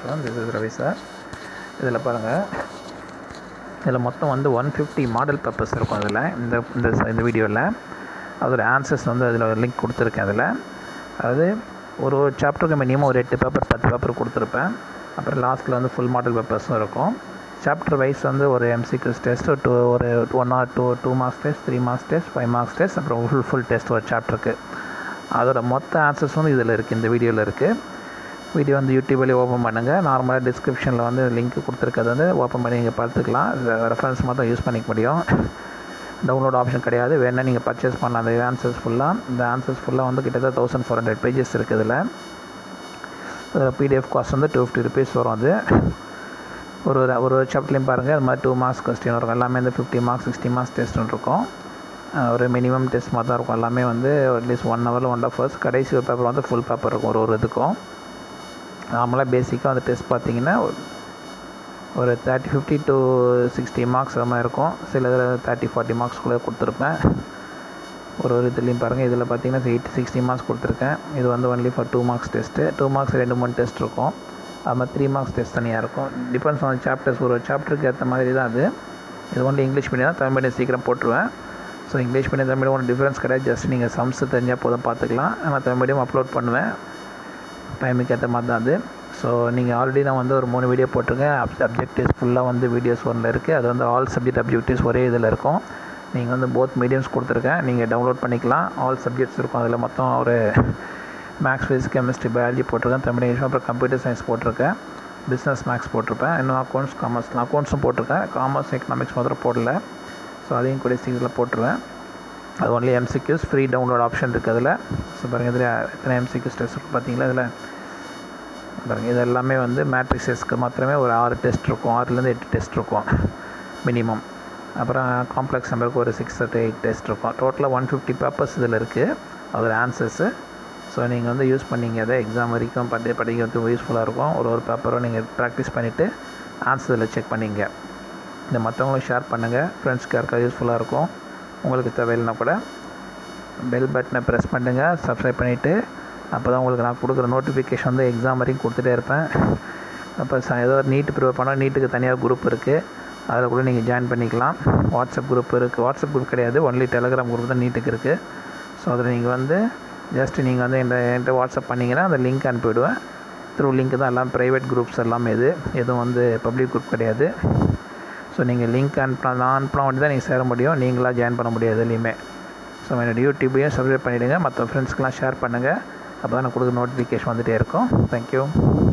வணக்கம் this is Ravi sir இதில் பாருங்கள் இதில் மொத்தம் வந்து ஒன் ஃபிஃப்டி மாடல் பேப்பர்ஸ் இருக்கும் அதில் இந்த இந்த ச- இந்த வீடியோவில் அதோட ஆன்சர்ஸ் வந்து அதில் ஒரு லிங்க் கொடுத்துருக்கேன் அதில் அதாவது ஒரு ஒரு சாப்டருக்கு மினிமம் ஒரு எட்டு பேப்பர் பத்து பேப்பர் கொடுத்துருப்பேன் அப்புறம் லாஸ்ட்டில் வந்து ஃபுல் மாடல் பேப்பர்ஸும் இருக்கும் சாப்டர் வைஸ் வந்து ஒரு எம்சிக்யூஸ் டெஸ்ட் டூ ஒரு one or two two marks test three marks test five marks test அப்புறம் ஃபுல் ஃபுல் டெஸ்ட் ஒரு சாப்டருக்கு அதோட மொத்த ஆன்சர்ஸ் வந்து இதில் இருக்குது இந்த வீடியோவில் இருக்குது வீடியோ வந்து யூடியூப்லேயே ஓப்பன் பண்ணுங்கள் நார்மலாக டிஸ்கிரிப்ஷனில் வந்து லிங்க் கொடுத்துருக்கிறது வந்து ஓப்பன் பண்ணி நீங்கள் பார்த்துக்கலாம் ரெஃபரன்ஸ் மட்டும் யூஸ் பண்ணிக்க முடியும் டவுன்லோட் ஆப்ஷன் கிடையாது வேணா நீங்கள் பர்ச்சேஸ் பண்ணலாம் அந்த ஆன்சர்ஸ் ஃபுல்லாக இந்த ஆன்சர்ஸ் ஃபுல்லாக வந்து கிட்டத்தட்ட தௌசண்ட் ஃபோர் ஹண்ட்ரட் பேஜஸ் இருக்குது இதில் இதில் பிடிஎஃப் காஸ்ட் வந்து டூ ஃபிஃப்டி ருபீஸ் வரும் அது ஒரு ஒரு ஒரு ஒரு சாப்டர்லையும் பாருங்கள் அது மாதிரி டூ மார்க்ஸ் கொஸ்டின் இருக்கும் எல்லாமே இந்த ஃபிஃப்டி மார்க்ஸ் சிக்ஸ்டி மார்க்ஸ் டெஸ்ட்னு இருக்கும் அஹ் ஒரு மினிமம் டெஸ்ட் மாதிரி தான் இருக்கும் எல்லாமே வந்து அட்லீஸ்ட் ஒன் ஹவரில் ஒன் ஆஃப் ஹவர்ஸ் கடைசி ஒரு பேப்பர் வந்து ஃபுல் பேப்பர் இருக்கும் ஒரு ஒரு இதுக்கும் நார்மலாக பேசிக்காக அந்த டெஸ்ட் பார்த்தீங்கன்னா ஒரு thirty fifty to sixty marks அது மாதிரி இருக்கும் சில இதில் தேர்ட்டி ஃபார்ட்டி மார்க்ஸ்குள்ளே கொடுத்துருப்பேன் ஒரு ஒரு இதுலேயும் பாருங்கள் இதில் பார்த்தீங்கன்னா எயிட்டி சிக்ஸ்டி மார்க்ஸ் கொடுத்துருக்கேன் இது வந்து only for two marks test two marks ரெண்டு மூணு டெஸ்ட் இருக்கும் அது மாதிரி த்ரீ மார்க்ஸ் டெஸ்ட் தனியாக இருக்கும் டிபெண்ட்ஸ் ஆன் சாப்டர்ஸ் ஒரு சாப்டருக்கு ஏற்ற மாதிரி தான் அது இது ஒன்லி இங்கிலீஷ் மீடியம் தான் தமிழ் மீடியம் சீக்கிரம் போட்டுருவேன் so English medium Tamil medium ஒன்றும் டிஃப்ரென்ஸ் கிடையாது ஜஸ்ட் நீங்கள் சம்ஸ் தெரிஞ்சால் போதும் பார்த்துக்கலாம் நான் தமிழ் மீடியம் அப்லோட் பண்ணுவேன் டைமுக்கு ஏற்ற மாதிரி தான் அது ஸோ நீங்கள் ஆல்ரெடி நான் வந்து ஒரு மூணு வீடியோ போட்டிருக்கேன் அப் அப்ஜெக்டிவ்ஸ் ஃபுல்லாக வந்து வீடியோஸ் ஒன்றில் இருக்குது அது வந்து ஆல் சப்ஜெக்ட் அப்ஜெக்டிவ்ஸ் ஒரே இதில் இருக்கும் நீங்கள் வந்து போத் மீடியம்ஸ் கொடுத்துருக்கேன் நீங்கள் டவுன்லோட் பண்ணிக்கலாம் ஆல் சப்ஜெக்ட்ஸ் இருக்கும் அதில் மொத்தம் ஒரு மேக்ஸ் ஃபிசிக்ஸ் கெமிஸ்ட்ரி பயாலஜி போட்டிருக்கேன் தமிழ் இங்கிலீஷ் அப்புறம் கம்ப்யூட்டர் சயின்ஸ் போட்டிருக்கேன் பிஸ்னஸ் மேக்ஸ் போட்டிருப்பேன் இன்னும் அக்கௌண்ட்ஸ் காமர்ஸ் அக்கௌண்ட்ஸும் போட்டிருக்கேன் காமர்ஸ் எக்கனாமிக்ஸ் மாத்திரம் போடல ஸோ அதையும் கூட சீக்கிரத்தில் போட்டுருவேன் அது only MCQs free download option இருக்குது அதில் ஸோ பாருங்கள் இதில் எத்தனை எம்சிக்யூஸ் டெஸ்ட் இருக்கு பார்த்தீங்களா இதில் பாருங்கள் இது எல்லாமே வந்து மேட்ரிக்ஸஸ்க்கு மாத்திரமே ஒரு ஆறு டெஸ்ட் இருக்கும் ஆறுலேருந்து எட்டு டெஸ்ட் இருக்கும் மினிமம் அப்புறம் காம்ப்ளெக்ஸ் நம்பருக்கு ஒரு சிக்ஸ் டு எயிட் டெஸ்ட் இருக்கும் டோட்டலாக ஒன் ஃபிஃப்டி பேப்பர்ஸ் இதில் இருக்குது அதோட ஆன்சர்ஸு ஸோ நீங்கள் வந்து யூஸ் பண்ணீங்க அதை எக்ஸாம் வரைக்கும் படி படிக்கிறதுக்கு யூஸ்ஃபுல்லாக இருக்கும் ஒரு ஒரு பேப்பரும் நீங்கள் ப்ராக்டிஸ் பண்ணிவிட்டு ஆன்சர் இதில் செக் பண்ணிங்க இந்த மற்றவங்களும் ஷேர் பண்ணுங்கள் ஃப்ரெண்ட்ஸ்க்கு யாருக்காவது யூஸ்ஃபுல்லாக இருக்கும் உங்களுக்கு தேவையில்லைனா கூட பெல் பட்டனை ப்ரெஸ் பண்ணுங்கள் சப்ஸ்கிரைப் பண்ணிவிட்டு அப்போ தான் உங்களுக்கு நான் கொடுக்குற நோட்டிஃபிகேஷன் வந்து எக்ஸாம் வரைக்கும் கொடுத்துட்டே இருப்பேன் அப்போ ச ஏதோ ஒரு நீட் ப்ரிப்பேர் பண்ணால் நீட்டுக்கு தனியாக குரூப் இருக்குது அதில் கூட நீங்கள் ஜாயின் பண்ணிக்கலாம் வாட்ஸ்அப் குரூப் இருக்குது வாட்ஸ்அப் குரூப் கிடையாது ஒன்லி டெலகிராம் குரூப் தான் நீட்டுக்கு இருக்குது ஸோ அதில் நீங்கள் வந்து ஜஸ்ட் நீங்கள் வந்து என்கிட்ட என்கிட்ட வாட்ஸ்அப் பண்ணிங்கன்னா அந்த லிங்க் அனுப்பிவிடுவேன் த்ரூ லிங்க் தான் எல்லாம் ப்ரைவேட் குரூப்ஸ் எல்லாமே இது எதுவும் வந்து பப்ளிக் குரூப் கிடையாது ஸோ நீங்கள் லிங்க் அனுப்பினா நான் அனுப்பினா மட்டும் தான் நீங்கள் சேர முடியும் நீங்களாக ஜாயின் பண்ண முடியாது எதுலேயுமே ஸோ என்னோட யூடியூப்பையும் சப்ஸ்கிரைப் பண்ணிவிடுங்க மற்ற ஃப்ரெண்ட்ஸ்க்கெலாம் ஷேர் பண்ணுங்கள் அப்போ தான் நான் கொடுக்குற நோட்டிஃபிகேஷன் வந்துகிட்டே இருக்கும் தேங்க்யூ